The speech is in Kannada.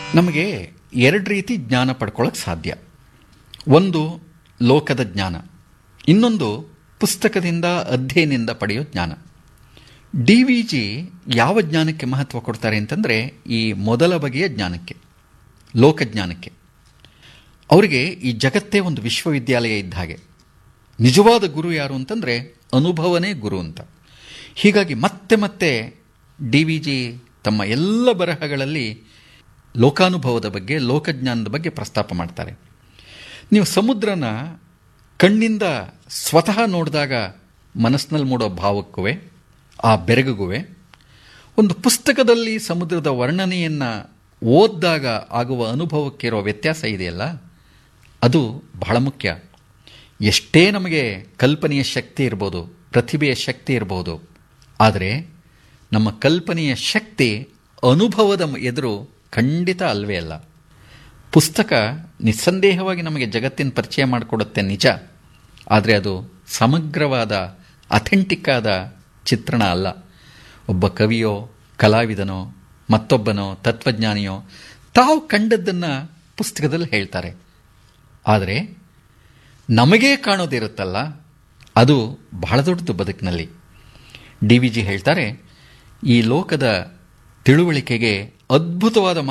ನಮಗೆ ಎರಡು ರೀತಿ ಜ್ಞಾನ ಪಡ್ಕೊಳ್ಳೋಕೆ ಸಾಧ್ಯ ಒಂದು ಲೋಕದ ಜ್ಞಾನ ಇನ್ನೊಂದು ಪುಸ್ತಕದಿಂದ ಅಧ್ಯಯನದಿಂದ ಪಡೆಯೋ ಜ್ಞಾನ ಡಿ ವಿ ಜಿ ಯಾವ ಜ್ಞಾನಕ್ಕೆ ಮಹತ್ವ ಕೊಡ್ತಾರೆ ಅಂತಂದರೆ ಈ ಮೊದಲ ಬಗೆಯ ಜ್ಞಾನಕ್ಕೆ ಲೋಕಜ್ಞಾನಕ್ಕೆ ಅವರಿಗೆ ಈ ಜಗತ್ತೇ ಒಂದು ವಿಶ್ವವಿದ್ಯಾಲಯ ಇದ್ದ ಹಾಗೆ ನಿಜವಾದ ಗುರು ಯಾರು ಅಂತಂದರೆ ಅನುಭವನೇ ಗುರು ಅಂತ ಹೀಗಾಗಿ ಮತ್ತೆ ಮತ್ತೆ ಡಿ ವಿ ಜಿ ತಮ್ಮ ಎಲ್ಲ ಬರಹಗಳಲ್ಲಿ ಲೋಕಾನುಭವದ ಬಗ್ಗೆ ಲೋಕಜ್ಞಾನದ ಬಗ್ಗೆ ಪ್ರಸ್ತಾಪ ಮಾಡ್ತಾರೆ ನೀವು ಸಮುದ್ರನ ಕಣ್ಣಿಂದ ಸ್ವತಃ ನೋಡಿದಾಗ ಮನಸ್ಸಿನಲ್ಲಿ ಮೂಡೋ ಭಾವಕ್ಕೂ ಆ ಬೆರಗುಗುವೆ ಒಂದು ಪುಸ್ತಕದಲ್ಲಿ ಸಮುದ್ರದ ವರ್ಣನೆಯನ್ನು ಓದಿದಾಗ ಆಗುವ ಅನುಭವಕ್ಕಿರೋ ವ್ಯತ್ಯಾಸ ಇದೆಯಲ್ಲ ಅದು ಬಹಳ ಮುಖ್ಯ ಎಷ್ಟೇ ನಮಗೆ ಕಲ್ಪನೆಯ ಶಕ್ತಿ ಇರ್ಬೋದು ಪ್ರತಿಭೆಯ ಶಕ್ತಿ ಇರ್ಬೋದು ಆದರೆ ನಮ್ಮ ಕಲ್ಪನೆಯ ಶಕ್ತಿ ಅನುಭವದ ಎದುರು ಖಂಡಿತ ಅಲ್ವೇ ಅಲ್ಲ ಪುಸ್ತಕ ನಿಸ್ಸಂದೇಹವಾಗಿ ನಮಗೆ ಜಗತ್ತಿನ ಪರಿಚಯ ಮಾಡಿಕೊಡುತ್ತೆ ನಿಜ ಆದರೆ ಅದು ಸಮಗ್ರವಾದ ಅಥೆಂಟಿಕ್ ಆದ ಚಿತ್ರಣ ಅಲ್ಲ ಒಬ್ಬ ಕವಿಯೋ ಕಲಾವಿದನೋ ಮತ್ತೊಬ್ಬನೋ ತತ್ವಜ್ಞಾನಿಯೋ ತಾವು ಕಂಡದ್ದನ್ನು ಪುಸ್ತಕದಲ್ಲಿ ಹೇಳ್ತಾರೆ ಆದರೆ ನಮಗೇ ಕಾಣೋದಿರುತ್ತಲ್ಲ ಅದು ಬಹಳ ದೊಡ್ಡದು ಬದುಕಿನಲ್ಲಿ ಡಿ ವಿ ಜಿ ಹೇಳ್ತಾರೆ ಈ ಲೋಕದ ತಿಳುವಳಿಕೆಗೆ ಅದ್ಭುತವಾದ